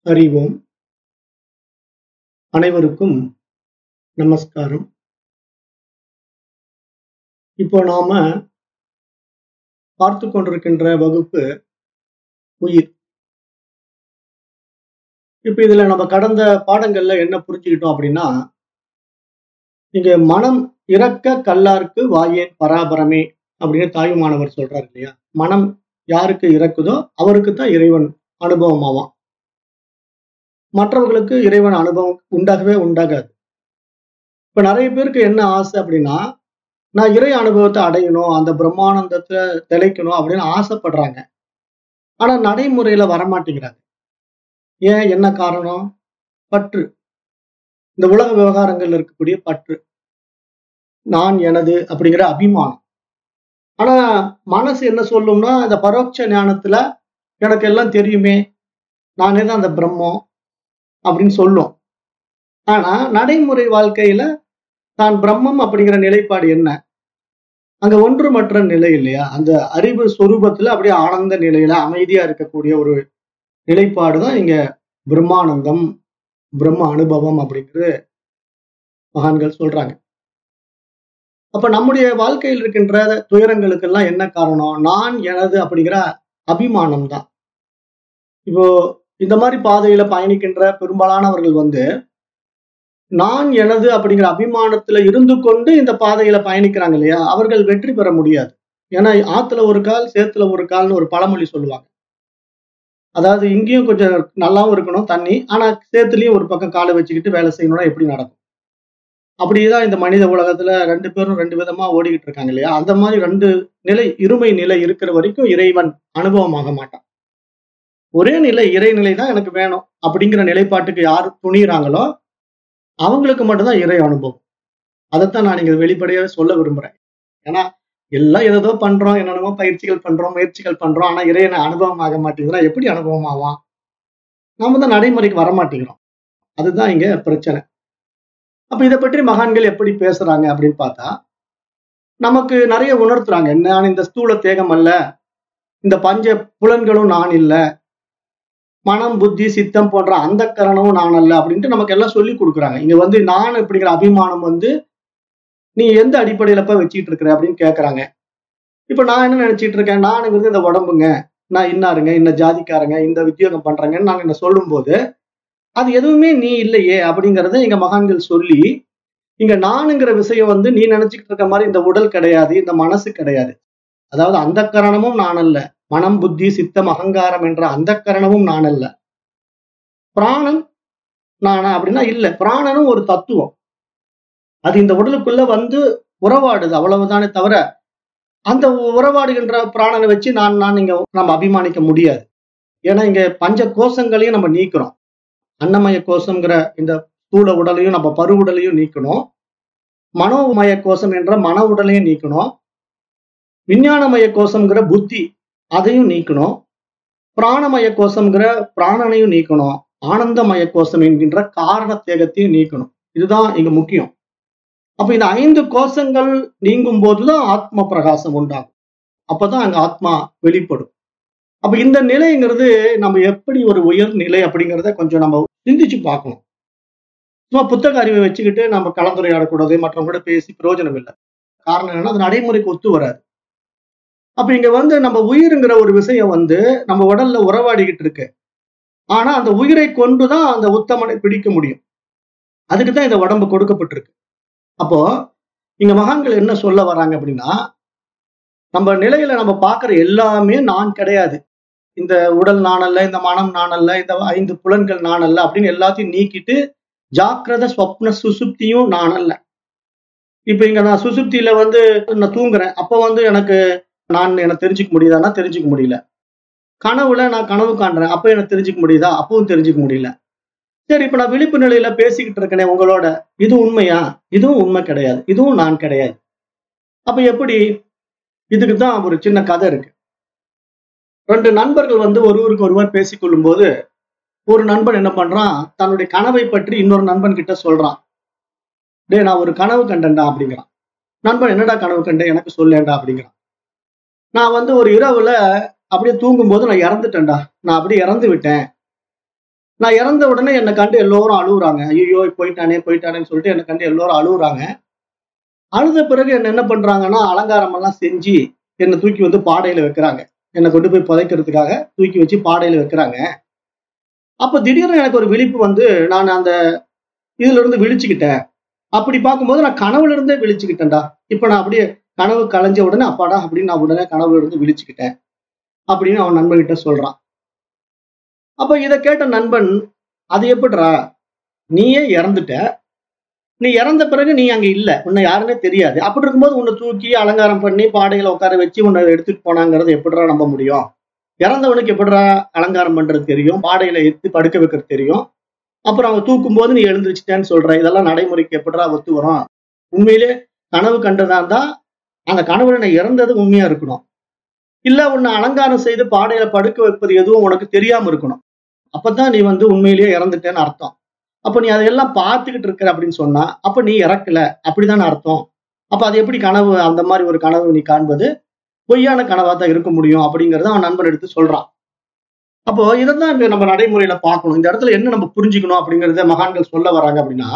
அறிவோம் அனைவருக்கும் நமஸ்காரம் இப்போ நாம பார்த்து கொண்டிருக்கின்ற வகுப்பு உயிர் இப்ப இதுல நம்ம கடந்த பாடங்கள்ல என்ன புரிஞ்சுக்கிட்டோம் அப்படின்னா இங்க மனம் இறக்க கல்லார்க்கு வாயேன் பராபரமே அப்படின்னு தாயுமானவர் சொல்றாரு இல்லையா மனம் யாருக்கு இறக்குதோ அவருக்கு தான் இறைவன் அனுபவமாவான் மற்றவர்களுக்கு இறைவன் அனுபவம் உண்டாகவே உண்டாகாது இப்ப நிறைய பேருக்கு என்ன ஆசை அப்படின்னா நான் இறை அனுபவத்தை அடையணும் அந்த பிரம்மானந்தத்தை திளைக்கணும் அப்படின்னு ஆசைப்படுறாங்க ஆனா நடைமுறையில வரமாட்டேங்கிறாங்க ஏன் என்ன காரணம் பற்று இந்த உலக விவகாரங்கள்ல இருக்கக்கூடிய பற்று நான் எனது அப்படிங்கிற அபிமானம் ஆனா மனசு என்ன சொல்லும்னா இந்த பரோட்ச ஞானத்துல எனக்கு எல்லாம் தெரியுமே நானே தான் அந்த பிரம்மம் அப்படின்னு சொல்லும் ஆனா நடைமுறை வாழ்க்கையில தான் பிரம்மம் அப்படிங்கிற நிலைப்பாடு என்ன அங்க ஒன்றுமற்ற நிலை இல்லையா அந்த அறிவு சொரூபத்துல அப்படியே ஆனந்த நிலையில அமைதியா இருக்கக்கூடிய ஒரு நிலைப்பாடு தான் இங்க பிரம்மானந்தம் பிரம்ம அனுபவம் அப்படிங்கிறது மகான்கள் சொல்றாங்க அப்ப நம்முடைய வாழ்க்கையில் இருக்கின்ற துயரங்களுக்கெல்லாம் என்ன காரணம் நான் எனது அப்படிங்கிற அபிமானம் தான் இப்போ இந்த மாதிரி பாதையில பயணிக்கின்ற பெரும்பாலானவர்கள் வந்து நான் எனது அப்படிங்கிற அபிமானத்துல இருந்து கொண்டு இந்த பாதையில பயணிக்கிறாங்க இல்லையா அவர்கள் வெற்றி பெற முடியாது ஏன்னா ஆத்துல ஒரு கால் சேத்துல ஒரு கால்னு ஒரு பழமொழி சொல்லுவாங்க அதாவது இங்கேயும் கொஞ்சம் நல்லாவும் இருக்கணும் தண்ணி ஆனா சேத்துலயும் ஒரு பக்கம் காலை வச்சுக்கிட்டு வேலை செய்யணும்னா எப்படி நடக்கும் அப்படிதான் இந்த மனித உலகத்துல ரெண்டு பேரும் ரெண்டு விதமா ஓடிக்கிட்டு இருக்காங்க இல்லையா அந்த மாதிரி ரெண்டு நிலை இருமை நிலை இருக்கிற வரைக்கும் இறைவன் அனுபவமாக மாட்டான் ஒரே நிலை இறைநிலை தான் எனக்கு வேணும் அப்படிங்கிற நிலைப்பாட்டுக்கு யார் துணிகிறாங்களோ அவங்களுக்கு மட்டும்தான் இறை அனுபவம் அதைத்தான் நான் இங்க வெளிப்படையாவே சொல்ல விரும்புறேன் ஏன்னா எல்லாம் ஏதோ பண்றோம் என்னென்னமோ பயிற்சிகள் பண்றோம் முயற்சிகள் பண்றோம் ஆனா இறைவனை அனுபவம் ஆக மாட்டேங்குதுன்னா எப்படி அனுபவம் ஆவான் நாம தான் நடைமுறைக்கு வர மாட்டேங்கிறோம் அதுதான் இங்க பிரச்சனை அப்ப இதை பற்றி மகான்கள் எப்படி பேசுறாங்க அப்படின்னு பார்த்தா நமக்கு நிறைய உணர்த்துறாங்க நான் இந்த ஸ்தூல தேகம் அல்ல இந்த பஞ்ச புலன்களும் நான் இல்லை மனம் புத்தி சித்தம் போன்ற அந்த கரணமும் நான் அல்ல அப்படின்ட்டு நமக்கு எல்லாம் சொல்லி கொடுக்குறாங்க இங்க வந்து நான் அப்படிங்கிற அபிமானம் வந்து நீ எந்த அடிப்படையில போய் வச்சுக்கிட்டு இருக்கிற அப்படின்னு கேட்கறாங்க இப்ப நான் என்ன நினைச்சிட்டு இருக்கேன் நானுங்கிறது இந்த உடம்புங்க நான் இன்னாருங்க இந்த ஜாதிக்காரங்க இந்த உத்தியோகம் பண்றேங்கன்னு நாங்க என்ன சொல்லும் போது அது எதுவுமே நீ இல்லையே அப்படிங்கறத எங்க மகான்கள் சொல்லி இங்க நானுங்கிற விஷயம் வந்து நீ நினைச்சுக்கிட்டு இருக்க மாதிரி இந்த உடல் கிடையாது இந்த மனசு கிடையாது அதாவது அந்த கரணமும் நான் அல்ல மனம் புத்தி சித்தம் அகங்காரம் என்ற அந்த கரணமும் நான் அல்ல பிராணன் நானா அப்படின்னா இல்ல பிராணனும் ஒரு தத்துவம் அது இந்த உடலுக்குள்ள வந்து உறவாடுது அவ்வளவுதானே தவிர அந்த உறவாடுகின்ற பிராணனை வச்சு நான் நான் இங்க நம்ம அபிமானிக்க முடியாது ஏன்னா இங்க பஞ்ச கோஷங்களையும் நம்ம நீக்கிறோம் அன்னமய கோஷங்கிற இந்த ஸ்தூல உடலையும் நம்ம பரு உடலையும் நீக்கணும் மனோமய கோஷம் என்ற மன உடலையும் நீக்கணும் விஞ்ஞானமய கோஷம்ங்கிற புத்தி அதையும் நீக்கணும் பிராணமய கோஷம்ங்கிற பிராணனையும் நீக்கணும் ஆனந்தமய கோஷம் என்கின்ற காரண தேகத்தையும் நீக்கணும் இதுதான் இங்க முக்கியம் அப்ப இந்த ஐந்து கோஷங்கள் நீங்கும் போதுதான் ஆத்ம பிரகாசம் உண்டாகும் அப்பதான் அங்க ஆத்மா வெளிப்படும் அப்ப இந்த நிலைங்கிறது நம்ம எப்படி ஒரு உயர் நிலை அப்படிங்கிறத கொஞ்சம் நம்ம சிந்திச்சு பார்க்கணும் சும்மா புத்தக அறிவை வச்சுக்கிட்டு நம்ம கலந்துரையாடக்கூடாது மற்றவங்க கூட பேசி பிரயோஜனம் இல்லை காரணம் என்னன்னா அது நடைமுறைக்கு ஒத்து வராது அப்ப இங்க வந்து நம்ம உயிருங்கிற ஒரு விஷயம் வந்து நம்ம உடல்ல உறவாடிக்கிட்டு இருக்கு ஆனா அந்த உயிரை கொண்டுதான் அந்த உத்தமனை பிடிக்க முடியும் அதுக்கு தான் இந்த உடம்பு கொடுக்கப்பட்டிருக்கு அப்போ இங்க மகான்கள் என்ன சொல்ல வராங்க அப்படின்னா நம்ம நிலையில நம்ம பார்க்கிற எல்லாமே நான் கிடையாது இந்த உடல் நானல்ல இந்த மனம் நானல்ல இந்த ஐந்து புலன்கள் நானல்ல அப்படின்னு எல்லாத்தையும் நீக்கிட்டு ஜாக்கிரத ஸ்வப்ன சுசுப்தியும் நானல்ல இப்ப இங்க நான் சுசுப்தியில வந்து நான் தூங்குறேன் அப்ப வந்து எனக்கு நான் எனக்கு தெரிஞ்சுக்க முடியுதான்னா தெரிஞ்சுக்க முடியல கனவுல நான் கனவு காண்றேன் அப்ப எனக்கு தெரிஞ்சுக்க முடியுதா அப்பவும் தெரிஞ்சுக்க முடியல சரி இப்ப நான் விழிப்பு நிலையில பேசிக்கிட்டு இருக்கேனே உங்களோட இது உண்மையா இதுவும் உண்மை கிடையாது இதுவும் நான் கிடையாது அப்ப எப்படி இதுக்கு தான் ஒரு சின்ன கதை இருக்கு ரெண்டு நண்பர்கள் வந்து ஒருவருக்கு ஒருவர் பேசிக்கொள்ளும் போது ஒரு நண்பன் என்ன பண்றான் தன்னுடைய கனவை பற்றி இன்னொரு நண்பன் கிட்ட சொல்றான் டே நான் ஒரு கனவு கண்டேன்டா அப்படிங்கிறான் நண்பன் என்னடா கனவு கண்டேன் எனக்கு சொல்லேன்டா அப்படிங்கிறான் நான் வந்து ஒரு இரவுல அப்படியே தூங்கும்போது நான் இறந்துட்டேன்டா நான் அப்படியே இறந்து விட்டேன் நான் இறந்த உடனே என்னை கண்டு எல்லோரும் அழுகுறாங்க ஐயோ போயிட்டானே போயிட்டானேன்னு சொல்லிட்டு என்னை கண்டு எல்லோரும் அழுகுறாங்க அழுத பிறகு என்ன என்ன பண்றாங்கன்னா அலங்காரம் எல்லாம் செஞ்சு என்னை தூக்கி வந்து பாடையில வைக்கிறாங்க என்னை கொண்டு போய் புதைக்கிறதுக்காக தூக்கி வச்சு பாடையில வைக்கிறாங்க அப்ப திடீர்னு எனக்கு ஒரு விழிப்பு வந்து நான் அந்த இதுல இருந்து விழிச்சுக்கிட்டேன் அப்படி பார்க்கும்போது நான் கனவுல இருந்தே விழிச்சுக்கிட்டேன்டா இப்ப நான் அப்படியே கனவு கலைஞ்ச உடனே அப்பாடா அப்படின்னு நான் உடனே கனவுல இருந்து விழிச்சுக்கிட்டேன் அப்படின்னு அவன் நண்பன்கிட்ட சொல்றான் அப்ப இதை கேட்ட நண்பன் அது எப்படிடா நீயே இறந்துட்ட நீ இறந்த பிறகு நீ அங்க இல்ல உன்னை யாருன்னே தெரியாது அப்படி இருக்கும்போது உன்னை தூக்கி அலங்காரம் பண்ணி பாடையில உட்கார வச்சு உன்னை எடுத்துட்டு போனாங்கிறது எப்படிடா நம்ப முடியும் இறந்தவனுக்கு எப்படிடா அலங்காரம் பண்றது தெரியும் பாடையில எடுத்து படுக்க வைக்கிறது தெரியும் அப்புறம் அவங்க தூக்கும் போது நீ எழுந்திருச்சிட்டேன்னு சொல்ற இதெல்லாம் நடைமுறைக்கு எப்படிடா ஒத்து வரும் உண்மையிலே கனவு கண்டதா இருந்தா அந்த கனவுல நான் இறந்தது உண்மையா இருக்கணும் இல்ல உன்னை அலங்காரம் செய்து பாடையில படுக்க வைப்பது எதுவும் உனக்கு தெரியாம இருக்கணும் அப்பதான் நீ வந்து உண்மையிலேயே இறந்துட்டேன்னு அர்த்தம் அப்ப நீ அதையெல்லாம் பார்த்துக்கிட்டு இருக்கிற அப்படின்னு சொன்னா அப்ப நீ இறக்கல அப்படிதானே அர்த்தம் அப்ப அது எப்படி கனவு அந்த மாதிரி ஒரு கனவு நீ காண்பது பொய்யான கனவா தான் இருக்க முடியும் அப்படிங்கறத அவன் நண்பன் எடுத்து சொல்றான் அப்போ இதைத்தான் இப்ப நம்ம நடைமுறையில பார்க்கணும் இந்த இடத்துல என்ன நம்ம புரிஞ்சுக்கணும் அப்படிங்கறத மகான்கள் சொல்ல வராங்க அப்படின்னா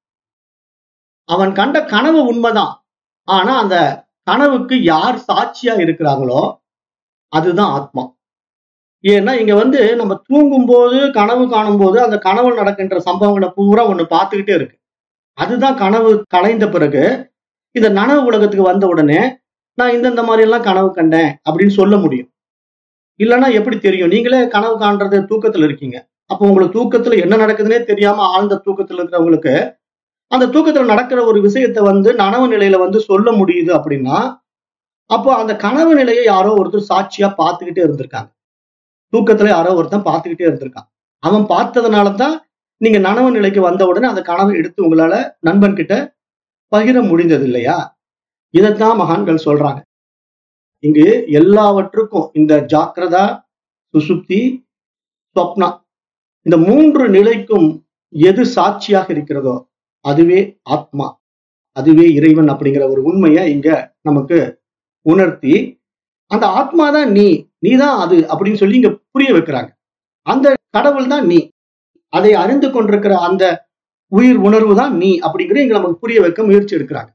அவன் கண்ட கனவு உண்மைதான் ஆனா அந்த கனவுக்கு யார் சாட்சியா இருக்கிறாங்களோ அதுதான் ஆத்மா ஏன்னா இங்க வந்து நம்ம தூங்கும் போது கனவு காணும் போது அந்த கனவு நடக்கின்ற சம்பவங்களை பூரா ஒண்ணு பார்த்துக்கிட்டே இருக்கு அதுதான் கனவு கலைந்த பிறகு இந்த நனவு உலகத்துக்கு வந்த உடனே நான் இந்தந்த மாதிரி எல்லாம் கனவு கண்டேன் அப்படின்னு சொல்ல முடியும் இல்லைன்னா எப்படி தெரியும் நீங்களே கனவு காண்றது தூக்கத்துல இருக்கீங்க அப்போ உங்களுக்கு தூக்கத்துல என்ன நடக்குதுன்னே தெரியாம ஆழ்ந்த தூக்கத்துல இருக்கிறவங்களுக்கு அந்த தூக்கத்துல நடக்கிற ஒரு விஷயத்த வந்து நனவு நிலையில வந்து சொல்ல முடியுது அப்படின்னா அப்போ அந்த கனவு நிலையை யாரோ ஒருத்தர் சாட்சியா பார்த்துக்கிட்டே இருந்திருக்காங்க தூக்கத்துல யாரோ ஒருத்தன் பார்த்துக்கிட்டே இருந்திருக்கான் அவன் பார்த்ததுனால தான் நீங்க நனவு நிலைக்கு வந்த உடனே அந்த கனவை எடுத்து உங்களால நண்பன் கிட்ட பகிர முடிந்தது இல்லையா இதைத்தான் மகான்கள் சொல்றாங்க இங்கு எல்லாவற்றுக்கும் இந்த ஜாக்கிரதா சுசுப்தி ஸ்வப்னா இந்த மூன்று நிலைக்கும் எது சாட்சியாக இருக்கிறதோ அதுவே ஆத்மா அதுவே இறைவன் அப்படிங்கிற ஒரு உண்மையை இங்க நமக்கு உணர்த்தி அந்த ஆத்மா தான் நீ நீ தான் அது அப்படின்னு சொல்லி இங்க புரிய வைக்கிறாங்க அந்த கடவுள் தான் நீ அதை அறிந்து கொண்டிருக்கிற அந்த உயிர் உணர்வு தான் நீ அப்படிங்கிற இங்க நமக்கு புரிய வைக்க முயற்சி எடுக்கிறாங்க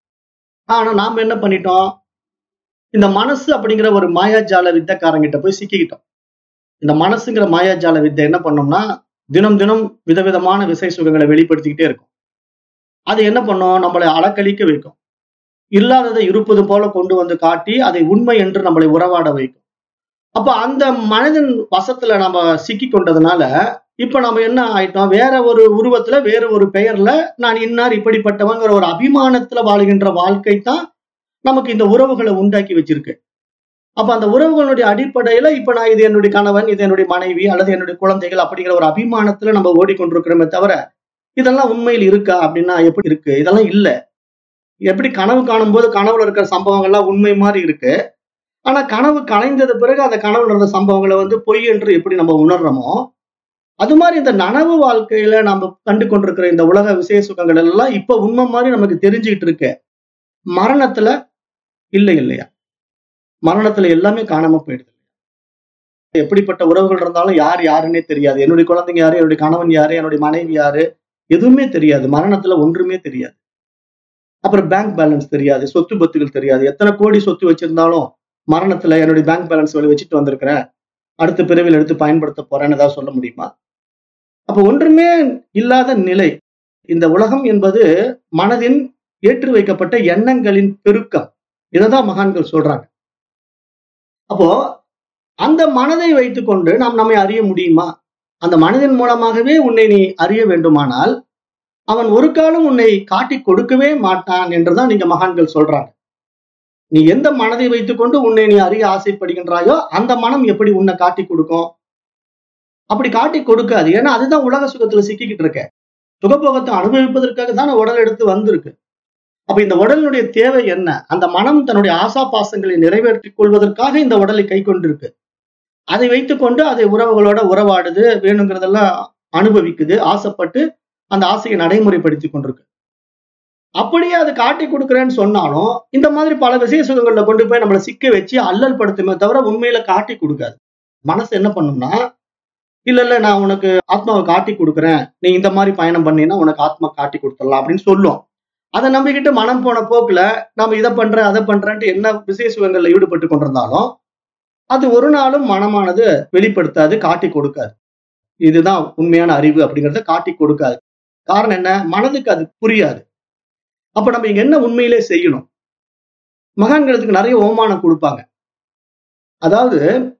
ஆனா நாம என்ன பண்ணிட்டோம் இந்த மனசு அப்படிங்கிற ஒரு மாயாஜால வித்தைக்காரங்கிட்ட போய் சிக்கிக்கிட்டோம் இந்த மனசுங்கிற மாயாஜால வித்தை என்ன பண்ணோம்னா தினம் தினம் விதவிதமான விசை சுகங்களை வெளிப்படுத்திக்கிட்டே இருக்கும் அது என்ன பண்ணும் நம்மளை அலக்கழிக்க வைக்கும் இல்லாததை இருப்பது போல கொண்டு வந்து காட்டி அதை உண்மை என்று நம்மளை உறவாட வைக்கும் அப்ப அந்த மனிதன் வசத்துல நம்ம சிக்கி கொண்டதுனால இப்ப நம்ம என்ன ஆயிட்டோம் வேற ஒரு உருவத்துல வேற ஒரு பெயர்ல நான் இன்னார் இப்படிப்பட்டவங்கிற ஒரு அபிமானத்துல வாழுகின்ற வாழ்க்கை தான் நமக்கு இந்த உறவுகளை உண்டாக்கி வச்சிருக்கு அப்ப அந்த உறவுகளுடைய அடிப்படையில இப்ப நான் இது என்னுடைய கணவன் இது என்னுடைய மனைவி அல்லது என்னுடைய குழந்தைகள் அப்படிங்கிற ஒரு அபிமானத்துல நம்ம ஓடிக்கொண்டிருக்கிறோமே தவிர இதெல்லாம் உண்மையில் இருக்கா அப்படின்னா எப்படி இருக்கு இதெல்லாம் இல்ல எப்படி கனவு காணும் போது கனவுல இருக்கிற சம்பவங்கள்லாம் உண்மை மாதிரி இருக்கு ஆனா கனவு கலைந்தது பிறகு அந்த கனவுல இருந்த சம்பவங்களை வந்து பொய் என்று எப்படி நம்ம உணர்றோமோ அது மாதிரி இந்த நனவு வாழ்க்கையில நம்ம கண்டு கொண்டிருக்கிற இந்த உலக விசேஷ சுகங்கள் எல்லாம் இப்ப உண்மை மாதிரி நமக்கு தெரிஞ்சுக்கிட்டு இருக்கு மரணத்துல இல்லை இல்லையா மரணத்துல எல்லாமே காணாம போயிடுது எப்படிப்பட்ட உறவுகள் இருந்தாலும் யார் யாருன்னே தெரியாது என்னுடைய குழந்தைங்க யாரு என்னுடைய கணவன் யாரு என்னுடைய மனைவி யாரு எதுவுமே தெரியாது மரணத்துல ஒன்றுமே தெரியாது அப்புறம் பேங்க் பேலன்ஸ் தெரியாது சொத்து பத்துகள் தெரியாது எத்தனை கோடி சொத்து வச்சிருந்தாலும் மரணத்துல என்னுடைய பேங்க் பேலன்ஸ் வெளியே வச்சுட்டு வந்திருக்கிறேன் அடுத்த பிறவியில் எடுத்து பயன்படுத்த போறேன்னு ஏதாவது சொல்ல முடியுமா அப்ப ஒன்றுமே இல்லாத நிலை இந்த உலகம் என்பது மனதின் ஏற்றி வைக்கப்பட்ட எண்ணங்களின் பெருக்கம் இதைதான் மகான்கள் சொல்றாங்க அப்போ அந்த மனதை வைத்துக்கொண்டு நாம் நம்மை அறிய முடியுமா அந்த மனதின் மூலமாகவே உன்னை நீ அறிய வேண்டுமானால் அவன் ஒரு காலம் உன்னை காட்டி கொடுக்கவே மாட்டான் என்றுதான் நீங்க மகான்கள் சொல்றாங்க நீ எந்த மனதை வைத்துக்கொண்டு உன்னை நீ அறிய ஆசைப்படுகின்றாயோ அந்த மனம் எப்படி உன்னை காட்டி கொடுக்கும் அப்படி காட்டி கொடுக்காது ஏன்னா அதுதான் உலக சுகத்துல சிக்கிக்கிட்டு இருக்க சுகபோகத்தை அனுபவிப்பதற்காக தான் உடல் எடுத்து வந்திருக்கு அப்ப இந்த உடலினுடைய தேவை என்ன அந்த மனம் தன்னுடைய ஆசா பாசங்களை நிறைவேற்றிக் கொள்வதற்காக இந்த உடலை கை கொண்டிருக்கு அதை வைத்துக்கொண்டு அதை உறவுகளோட உறவாடுது வேணுங்கிறதெல்லாம் அனுபவிக்குது ஆசைப்பட்டு அந்த ஆசையை நடைமுறைப்படுத்தி கொண்டிருக்கு அப்படியே அது காட்டி கொடுக்குறேன்னு சொன்னாலும் இந்த மாதிரி பல விசேஷ சுகங்கள்ல கொண்டு போய் நம்மளை சிக்க வச்சு அல்லல் படுத்துமே தவிர உண்மையில காட்டி கொடுக்காது மனசு என்ன பண்ணும்னா இல்ல இல்ல நான் உனக்கு ஆத்மாவை காட்டி கொடுக்குறேன் நீ இந்த மாதிரி பயணம் பண்ணீன்னா உனக்கு ஆத்மா காட்டி கொடுத்துடலாம் அப்படின்னு சொல்லும் அதை நம்பிக்கிட்டு மனம் போன போக்குல நாம இதை பண்றேன் அதை பண்றேன்ட்டு என்ன விசேஷங்கள்ல ஈடுபட்டு கொண்டிருந்தாலும் அது ஒரு நாளும் மனமானது வெளிப்படுத்தாது காட்டி கொடுக்காது இதுதான் உண்மையான அறிவு அப்படிங்கறத காட்டி கொடுக்காது காரணம் என்ன மனதுக்கு அது புரியாது அப்ப நம்ம இங்க என்ன உண்மையிலே செய்யணும் மகான்களுக்கு நிறைய ஓமானம் கொடுப்பாங்க அதாவது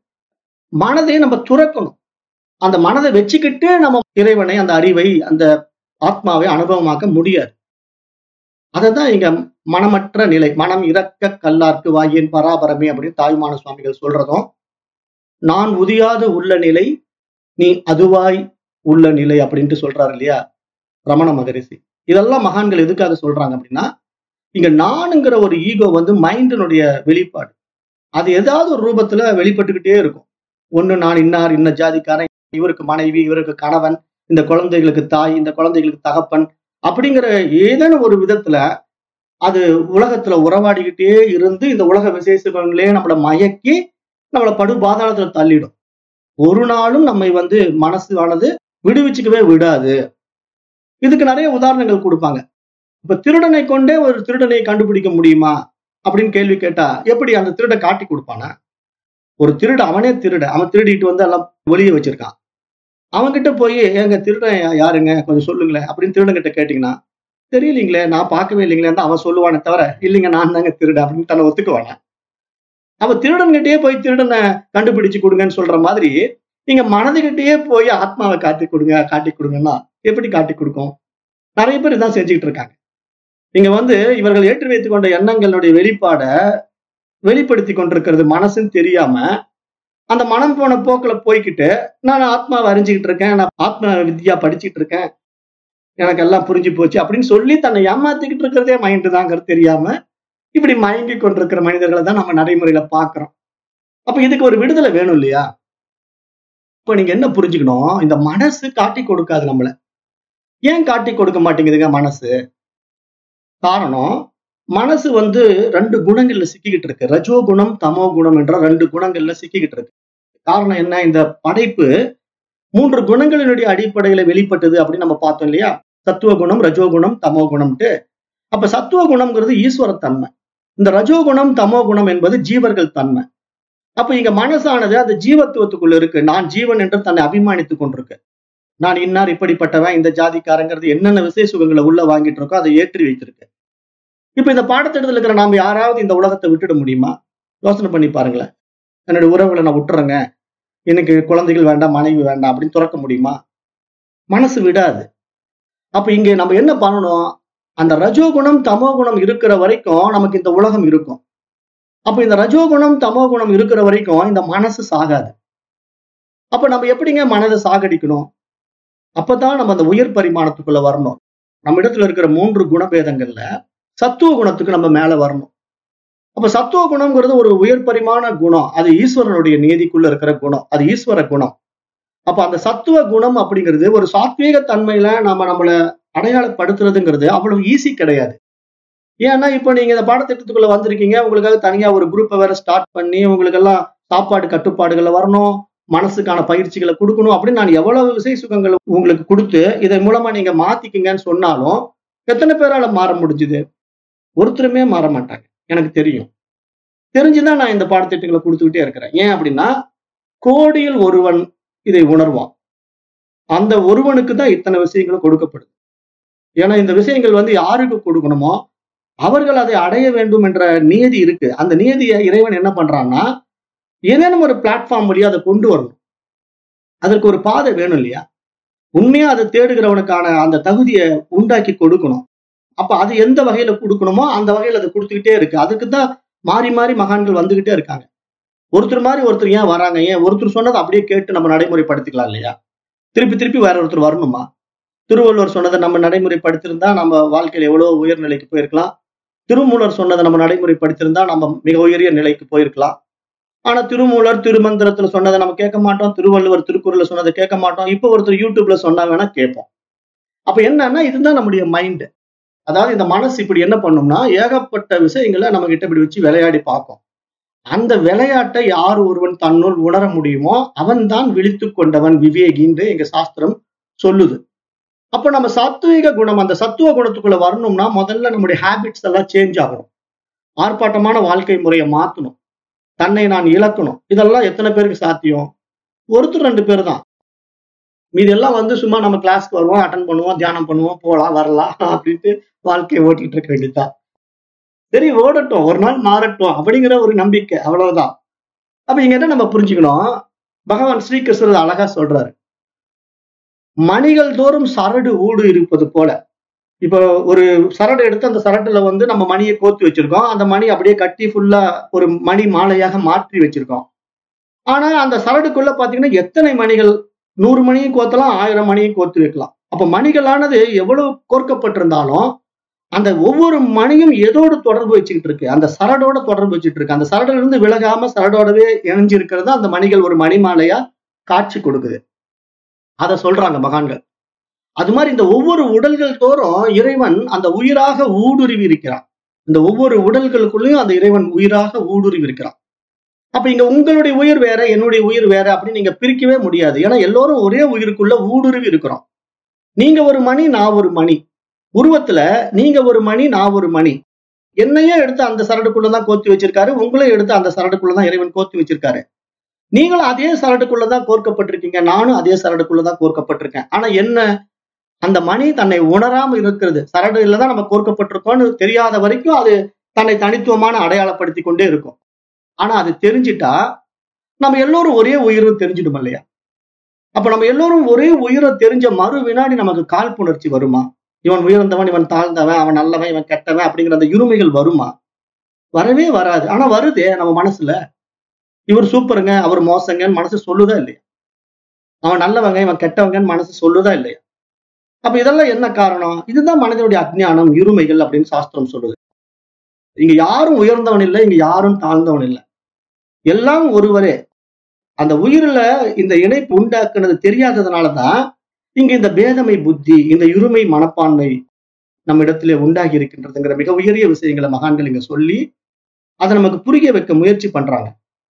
மனதை நம்ம துறக்கணும் அந்த மனதை வச்சுக்கிட்டு நம்ம இறைவனை அந்த அறிவை அந்த ஆத்மாவை அனுபவமாக்க முடியாது அததான் இங்க மனமற்ற நிலை மனம் இறக்க கல்லார்க்கு வாயின் பராபரமே அப்படின்னு தாய்மான சுவாமிகள் சொல்றதும் நான் உதியாது உள்ள நிலை நீ அதுவாய் உள்ள நிலை அப்படின்ட்டு சொல்றாரு இல்லையா ரமண மகரிஷி இதெல்லாம் மகான்கள் எதுக்காக சொல்றாங்க அப்படின்னா இங்க நானுங்கிற ஒரு ஈகோ வந்து மைண்டினுடைய வெளிப்பாடு அது ஏதாவது ஒரு ரூபத்துல வெளிப்பட்டுக்கிட்டே இருக்கும் ஒண்ணு நான் இன்னார் இன்ன ஜாதிக்காரன் இவருக்கு மனைவி இவருக்கு கணவன் இந்த குழந்தைகளுக்கு தாய் இந்த குழந்தைகளுக்கு தகப்பன் அப்படிங்கிற ஏதேனும் ஒரு விதத்துல அது உலகத்துல உறவாடிக்கிட்டே இருந்து இந்த உலக விசேஷங்களே நம்மளை மயக்கி நம்மளை படு பாதாளத்துல தள்ளிடும் ஒரு நாளும் நம்மை வந்து மனசு ஆனது விடுவிச்சுக்கவே விடாது இதுக்கு நிறைய உதாரணங்கள் கொடுப்பாங்க இப்ப திருடனை கொண்டே ஒரு திருடனை கண்டுபிடிக்க முடியுமா அப்படின்னு கேள்வி கேட்டா எப்படி அந்த திருட காட்டி கொடுப்பானா ஒரு திருட அவனே திருட அவன் திருடிட்டு வந்து எல்லாம் ஒளிய வச்சிருக்கான் அவன்கிட்ட போய் எங்க திருடன் யாருங்க கொஞ்சம் சொல்லுங்களேன் அப்படின்னு திருடங்கிட்ட கேட்டீங்கன்னா தெரியலீங்களே நான் பார்க்கவே இல்லைங்களே அவன் சொல்லுவானே தவிர இல்லைங்க நான் தாங்க திருட அப்படின்னு தன்னை ஒத்துக்குவானே அவ திருடன்கிட்டயே போய் திருடனை கண்டுபிடிச்சு கொடுங்கன்னு சொல்ற மாதிரி நீங்க மனதுகிட்டயே போய் ஆத்மாவை காட்டி கொடுங்க காட்டி கொடுங்கன்னா எப்படி காட்டி கொடுக்கும் நிறைய பேர் இதான் செஞ்சுக்கிட்டு இருக்காங்க நீங்க வந்து இவர்கள் ஏற்றி வைத்துக் கொண்ட எண்ணங்களுடைய வெளிப்பாட வெளிப்படுத்தி கொண்டிருக்கிறது மனசுன்னு தெரியாம அந்த மனம் போன போக்குல போய்கிட்டு நான் ஆத்மாவை அறிஞ்சுக்கிட்டு இருக்கேன் நான் ஆத்ம வித்யா படிச்சுட்டு இருக்கேன் எனக்கு எல்லாம் புரிஞ்சு போச்சு அப்படின்னு சொல்லி தன்னை ஏமாத்திக்கிட்டு இருக்கிறதே மைண்டு தாங்கிறது தெரியாம இப்படி மயங்கி கொண்டிருக்கிற மனிதர்களை தான் நம்ம நடைமுறையில பாக்குறோம் அப்ப இதுக்கு ஒரு விடுதலை வேணும் இல்லையா இப்ப நீங்க என்ன புரிஞ்சுக்கணும் இந்த மனசு காட்டி கொடுக்காது நம்மள ஏன் காட்டி கொடுக்க மாட்டேங்குதுங்க மனசு காரணம் மனசு வந்து ரெண்டு குணங்கள்ல சிக்கிக்கிட்டு இருக்கு ரஜோ குணம் தமோ குணம் என்ற ரெண்டு குணங்கள்ல சிக்கிக்கிட்டு இருக்கு காரணம் என்ன இந்த படைப்பு மூன்று குணங்களினுடைய அடிப்படையில வெளிப்பட்டது அப்படின்னு நம்ம பார்த்தோம் இல்லையா சத்துவ குணம் ரஜோ குணம் தமோ குணம்ட்டு அப்ப சத்துவ குணம்ங்கிறது ஈஸ்வர தன்மை இந்த ரஜோ குணம் தமோ குணம் என்பது ஜீவர்கள் தன்மை அப்ப இங்க மனசானது அந்த ஜீவத்துவத்துக்குள்ள இருக்கு நான் ஜீவன் என்று தன்னை அபிமானித்துக் கொண்டிருக்கு நான் இன்னார் இப்படிப்பட்டவன் இந்த ஜாதிக்காரங்கிறது என்னென்ன விசேஷங்களை உள்ள வாங்கிட்டு இருக்கோ அதை ஏற்றி வைத்திருக்கு இப்ப இந்த பாடத்திட்டத்தில் இருக்கிற நாம யாராவது இந்த உலகத்தை விட்டுட முடியுமா யோசனை பண்ணி பாருங்களேன் என்னுடைய உறவுகளை நான் விட்டுறேங்க எனக்கு குழந்தைகள் வேண்டாம் மனைவி வேண்டாம் அப்படின்னு துறக்க முடியுமா மனசு விடாது அப்ப இங்க நம்ம என்ன பண்ணணும் அந்த ரஜோகுணம் தமோ குணம் இருக்கிற வரைக்கும் நமக்கு இந்த உலகம் இருக்கும் அப்ப இந்த ரஜோகுணம் தமோ குணம் இருக்கிற வரைக்கும் இந்த மனசு சாகாது அப்ப நம்ம எப்படிங்க மனதை சாகடிக்கணும் அப்பதான் நம்ம அந்த உயர் பரிமாணத்துக்குள்ள வரணும் நம்ம இடத்துல இருக்கிற மூன்று குணபேதங்கள்ல சத்துவ குணத்துக்கு நம்ம மேல வரணும் அப்ப சத்துவ குணம்ங்கிறது ஒரு உயர் பரிமாண குணம் அது ஈஸ்வரனுடைய நீதிக்குள்ள இருக்கிற குணம் அது ஈஸ்வர குணம் அப்ப அந்த சத்துவ குணம் அப்படிங்கிறது ஒரு சாத்வீக தன்மையில நம்ம நம்மள அடையாளப்படுத்துறதுங்கிறது அவ்வளவு ஈஸி கிடையாது ஏன்னா இப்ப நீங்க இந்த பாடத்திட்டத்துக்குள்ள வந்திருக்கீங்க உங்களுக்காக தனியா ஒரு குரூப்பை வேற ஸ்டார்ட் பண்ணி உங்களுக்கு எல்லாம் சாப்பாடு கட்டுப்பாடுகளை வரணும் மனசுக்கான பயிற்சிகளை கொடுக்கணும் அப்படின்னு நான் எவ்வளவு விசை சுகங்கள் உங்களுக்கு கொடுத்து இதன் மூலமா நீங்க மாத்திக்கிங்கன்னு சொன்னாலும் எத்தனை பேரால மாற முடிஞ்சுது ஒருத்தருமே மாற மாட்டாங்க எனக்கு தெரியும் தெரிஞ்சுதான் நான் இந்த பாடத்திட்டங்களை கொடுத்துக்கிட்டே இருக்கிறேன் ஏன் அப்படின்னா கோடியில் ஒருவன் இதை உணர்வான் அந்த ஒருவனுக்கு தான் இத்தனை விஷயங்களும் கொடுக்கப்படுது ஏன்னா இந்த விஷயங்கள் வந்து யாருக்கு கொடுக்கணுமோ அவர்கள் அதை அடைய வேண்டும் என்ற நியதி இருக்கு அந்த நியதியை இறைவன் என்ன பண்றான்னா ஏதேனும் ஒரு பிளாட்ஃபார்ம் வழியா அதை கொண்டு வரணும் அதற்கு ஒரு பாதை வேணும் இல்லையா உண்மையா அதை தேடுகிறவனுக்கான அந்த தகுதியை உண்டாக்கி கொடுக்கணும் அப்ப அது எந்த வகையில கொடுக்கணுமோ அந்த வகையில அதை கொடுத்துக்கிட்டே இருக்கு அதுக்கு தான் மாறி மாறி மகான்கள் வந்துகிட்டே இருக்காங்க ஒருத்தர் மாதிரி ஒருத்தர் ஏன் வராங்க ஏன் ஒருத்தர் சொன்னதை அப்படியே கேட்டு நம்ம நடைமுறைப்படுத்திக்கலாம் இல்லையா திருப்பி திருப்பி வேற ஒருத்தர் வரணுமா திருவள்ளுவர் சொன்னதை நம்ம நடைமுறைப்படுத்திருந்தா நம்ம வாழ்க்கையில எவ்வளவு உயர்நிலைக்கு போயிருக்கலாம் திருமூலர் சொன்னதை நம்ம நடைமுறைப்படுத்திருந்தா நம்ம மிக உயரிய நிலைக்கு போயிருக்கலாம் ஆனா திருமூலர் திருமந்திரத்துல சொன்னதை நம்ம கேட்க மாட்டோம் திருவள்ளுவர் திருக்குறள்ல சொன்னதை கேட்க மாட்டோம் இப்போ ஒருத்தர் யூடியூப்ல சொன்னா வேணா கேட்போம் அப்ப என்னன்னா இதுதான் நம்முடைய மைண்ட் அதாவது இந்த மனசு இப்படி என்ன பண்ணும்னா ஏகப்பட்ட விஷயங்களை நம்ம கிட்ட இப்படி வச்சு விளையாடி பார்க்கும் அந்த விளையாட்டை யார் ஒருவன் தன்னுள் உணர முடியுமோ அவன்தான் விழித்துக் கொண்டவன் விவேகின்னு எங்க சாஸ்திரம் சொல்லுது அப்ப நம்ம சாத்விக குணம் அந்த சத்துவ குணத்துக்குள்ள வரணும்னா முதல்ல நம்முடைய ஹேபிட்ஸ் எல்லாம் சேஞ்ச் ஆகணும் ஆர்ப்பாட்டமான வாழ்க்கை முறையை மாத்தணும் தன்னை நான் இழக்கணும் இதெல்லாம் எத்தனை பேருக்கு சாத்தியம் ஒருத்தர் ரெண்டு பேர் தான் மீதெல்லாம் வந்து சும்மா நம்ம கிளாஸ்க்கு வருவோம் அட்டன் பண்ணுவோம் தியானம் பண்ணுவோம் போலாம் வரலாம் அப்படின்ட்டு வாழ்க்கையை ஓட்டிட்டு இருக்க வேண்டியதுதான் சரி ஓடட்டும் ஒரு நாள் மாறட்டும் அப்படிங்கிற ஒரு நம்பிக்கை அவ்வளவுதான் அப்ப இங்க என்ன நம்ம புரிஞ்சுக்கணும் பகவான் ஸ்ரீகிருஷ்ணர் அழகா சொல்றாரு மணிகள் தோறும் சரடு ஊடு இருப்பது போல இப்போ ஒரு சரடு எடுத்து அந்த சரட்டுல வந்து நம்ம மணியை கோத்து வச்சிருக்கோம் அந்த மணி அப்படியே கட்டி ஃபுல்லா ஒரு மணி மாலையாக மாற்றி வச்சிருக்கோம் ஆனா அந்த சரடுக்குள்ள பாத்தீங்கன்னா எத்தனை மணிகள் நூறு மணியும் கோத்தலாம் ஆயிரம் மணியும் கோத்து வைக்கலாம் அப்ப மணிகளானது எவ்வளவு கோர்க்கப்பட்டிருந்தாலும் அந்த ஒவ்வொரு மணியும் எதோடு தொடர்பு வச்சுக்கிட்டு இருக்கு அந்த சரடோட தொடர்பு வச்சுட்டு இருக்கு அந்த சரடுல இருந்து விலகாம சரடோடவே இணைஞ்சு இருக்கிறது அந்த மணிகள் ஒரு மணிமாலையா காட்சி கொடுக்குது அதை சொல்றாங்க மகான்கள் அது மாதிரி இந்த ஒவ்வொரு உடல்கள் தோறும் இறைவன் அந்த உயிராக ஊடுருவி இருக்கிறான் இந்த ஒவ்வொரு உடல்களுக்குள்ளேயும் அந்த இறைவன் உயிராக ஊடுருவி இருக்கிறான் அப்ப இங்க உங்களுடைய உயிர் வேற என்னுடைய உயிர் வேற அப்படின்னு நீங்க பிரிக்கவே முடியாது ஏன்னா எல்லோரும் ஒரே உயிருக்குள்ள ஊடுருவி இருக்கிறோம் நீங்க ஒரு மணி நான் ஒரு மணி உருவத்துல நீங்க ஒரு மணி நான் ஒரு மணி என்னையே எடுத்து அந்த சரடுக்குள்ளதான் கோத்தி வச்சிருக்காரு உங்களையும் எடுத்து அந்த சரடுக்குள்ளதான் இறைவன் கோத்தி வச்சிருக்காரு நீங்களும் அதே சரடுக்குள்ளதான் கோர்க்கப்பட்டிருக்கீங்க நானும் அதே சரடுக்குள்ளதான் கோர்க்கப்பட்டிருக்கேன் ஆனா என்ன அந்த மணி தன்னை உணராம இருக்கிறது சரடுல தான் நம்ம கோர்க்கப்பட்டிருக்கோம்னு தெரியாத வரைக்கும் அது தன்னை தனித்துவமான அடையாளப்படுத்தி கொண்டே இருக்கும் ஆனா அது தெரிஞ்சிட்டா நம்ம எல்லோரும் ஒரே உயிரும் தெரிஞ்சிடும் இல்லையா அப்ப நம்ம எல்லோரும் ஒரே உயிரை தெரிஞ்ச மறு வினாடி நமக்கு காழ்ப்புணர்ச்சி வருமா இவன் உயர்ந்தவன் இவன் தாழ்ந்தவன் அவன் நல்லவன் இவன் கெட்டவன் அப்படிங்கிற அந்த இருமைகள் வருமா வரவே வராது ஆனா வருதே நம்ம மனசுல இவர் சூப்பருங்க அவர் மோசங்கன்னு மனசு சொல்லுதா இல்லையா அவன் நல்லவங்க இவன் கெட்டவங்கன்னு மனசு சொல்லுதா இல்லையா அப்ப இதெல்லாம் என்ன காரணம் இதுதான் மனிதனுடைய அஜ்ஞானம் இருமைகள் அப்படின்னு சாஸ்திரம் சொல்லுது இங்க யாரும் உயர்ந்தவன் இல்லை இங்க யாரும் தாழ்ந்தவன் இல்லை எல்லாம் ஒருவரே அந்த உயிரில இந்த இணைப்பு உண்டாக்குனது தெரியாததுனாலதான் இங்க இந்த பேதமை புத்தி இந்த இருமை மனப்பான்மை நம்ம இடத்துல உண்டாகி இருக்கின்றதுங்கிற மிக உயரிய விஷயங்களை மகான்கள் இங்க சொல்லி அதை நமக்கு புரிய வைக்க முயற்சி பண்றாங்க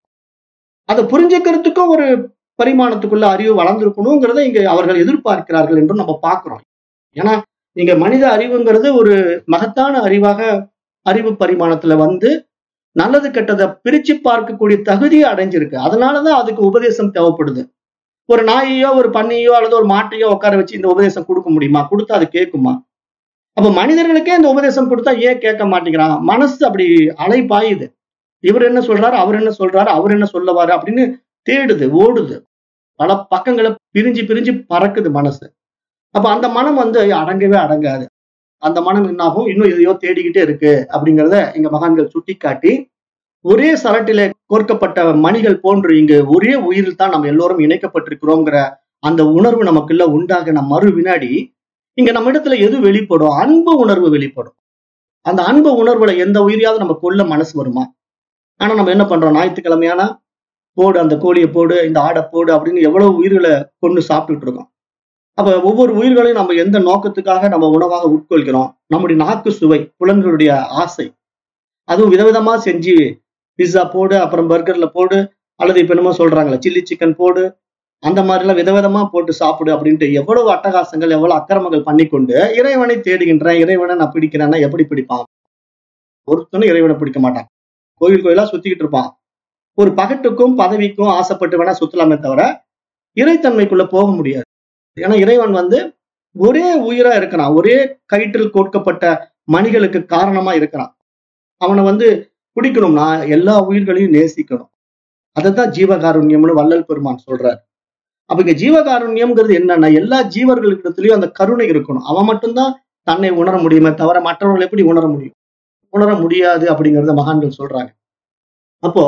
அதை புரிஞ்சுக்கிறதுக்கும் ஒரு பரிமாணத்துக்குள்ள அறிவு வளர்ந்திருக்கணுங்கிறத இங்க அவர்கள் எதிர்பார்க்கிறார்கள் என்றும் நம்ம பார்க்கிறோம் ஏன்னா இங்க மனித அறிவுங்கிறது ஒரு மகத்தான அறிவாக அறிவு பரிமாணத்துல வந்து நல்லது கெட்டதை பிரிச்சு பார்க்கக்கூடிய தகுதியை அடைஞ்சிருக்கு அதனாலதான் அதுக்கு உபதேசம் தேவைப்படுது ஒரு நாயையோ ஒரு பன்னியோ அல்லது ஒரு மாட்டையோ உட்கார வச்சு இந்த உபதேசம் கொடுக்க முடியுமா கொடுத்தா அது கேட்குமா அப்ப மனிதர்களுக்கே இந்த உபதேசம் கொடுத்தா ஏன் கேட்க மாட்டேங்கிறான் மனசு அப்படி அலை பாயுது இவர் என்ன சொல்றாரு அவர் என்ன சொல்றாரு அவர் என்ன சொல்லவாரு அப்படின்னு தேடுது ஓடுது பல பக்கங்களை பிரிஞ்சு பிரிஞ்சு பறக்குது மனசு அப்ப அந்த மனம் வந்து அடங்கவே அடங்காது அந்த மனம் என்னாகும் இன்னும் எதையோ தேடிக்கிட்டே இருக்கு அப்படிங்கிறத இங்க மகான்கள் சுட்டிக்காட்டி ஒரே சரட்டில கோர்க்கப்பட்ட மணிகள் போன்று இங்கு ஒரே உயிரில் தான் நம்ம எல்லோரும் இணைக்கப்பட்டிருக்கிறோங்கிற அந்த உணர்வு நமக்குள்ள உண்டாகின மறு வினாடி இங்க நம்ம இடத்துல எது வெளிப்படும் அன்பு உணர்வு வெளிப்படும் அந்த அன்பு உணர்வுல எந்த உயிரியாவது நம்ம கொல்ல மனசு வருமா ஆனா நம்ம என்ன பண்றோம் ஞாயிற்றுக்கிழமையானா போடு அந்த கோழியை போடு இந்த ஆடை போடு அப்படின்னு எவ்வளவு உயிர்களை கொண்டு சாப்பிட்டுட்டு இருக்கோம் அப்ப ஒவ்வொரு உயிர்களையும் நம்ம எந்த நோக்கத்துக்காக நம்ம உணவாக உட்கொள்கிறோம் நம்முடைய நாக்கு சுவை புலன்களுடைய ஆசை அதுவும் விதவிதமா செஞ்சு பிஸ்ஸா போடு அப்புறம் பர்கர்ல போடு அல்லது இப்ப என்னமோ சொல்றாங்களே சில்லி சிக்கன் போடு அந்த மாதிரி எல்லாம் விதவிதமா போட்டு சாப்பிடு அப்படின்ட்டு எவ்வளவு அட்டகாசங்கள் எவ்வளவு அக்கிரமங்கள் பண்ணிக்கொண்டு இறைவனை தேடுகின்றேன் இறைவனை நான் பிடிக்கிறேன்னா எப்படி பிடிப்பான் ஒருத்தனும் இறைவனை பிடிக்க மாட்டான் கோயில் கோயிலா சுத்திக்கிட்டு இருப்பான் ஒரு பகட்டுக்கும் பதவிக்கும் ஆசைப்பட்டு வேணா சுத்தலாமே தவிர இறைத்தன்மைக்குள்ள போக முடியாது ஏன்னா இறைவன் வந்து ஒரே உயிரா இருக்கிறான் ஒரே கயிற்றில் கோர்க்கப்பட்ட மணிகளுக்கு காரணமா இருக்கிறான் அவனை வந்து பிடிக்கணும்னா எல்லா உயிர்களையும் நேசிக்கணும் அதைத்தான் ஜீவகாருண்யம்னு வள்ளல் பெருமான் சொல்றார் அப்ப இங்க ஜீவகாருண்யம்ங்கிறது என்னன்னா எல்லா ஜீவர்களுக்கிடத்துலயும் அந்த கருணை இருக்கணும் அவன் மட்டும்தான் தன்னை உணர முடியுமே தவிர மற்றவர்கள் எப்படி உணர முடியும் உணர முடியாது அப்படிங்கறத மகான்கள் சொல்றாங்க அப்போ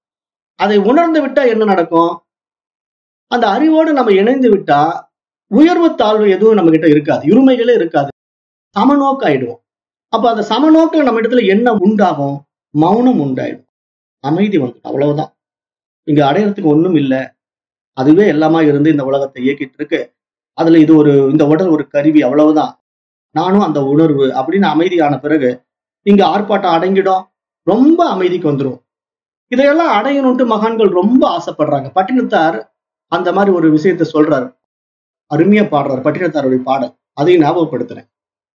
அதை உணர்ந்து விட்டா என்ன நடக்கும் அந்த அறிவோடு நம்ம இணைந்து விட்டா உயர்வு தாழ்வு எதுவும் நம்ம கிட்ட இருக்காது இருமைகளே இருக்காது சமநோக்கு ஆயிடுவோம் அப்ப அந்த சமநோக்கில் நம்ம இடத்துல என்ன உண்டாகும் மௌனம் உண்டாயிடும் அமைதி வந்து அவ்வளவுதான் இங்க அடையறதுக்கு ஒண்ணும் இல்லை அதுவே எல்லாமா இருந்து இந்த உலகத்தை இயக்கிட்டு இருக்கு அதுல இது ஒரு இந்த உடல் ஒரு கருவி அவ்வளவுதான் நானும் அந்த உணர்வு அப்படின்னு அமைதியான பிறகு இங்க ஆர்ப்பாட்டம் அடங்கிடும் ரொம்ப அமைதிக்கு வந்துடும் இதையெல்லாம் அடையணும்ட்டு மகான்கள் ரொம்ப ஆசைப்படுறாங்க பட்டினத்தார் அந்த மாதிரி ஒரு விஷயத்த சொல்றாரு அருமையா பாடுறாரு பட்டினத்தாருடைய பாடல் அதையும் ஞாபகப்படுத்துறேன்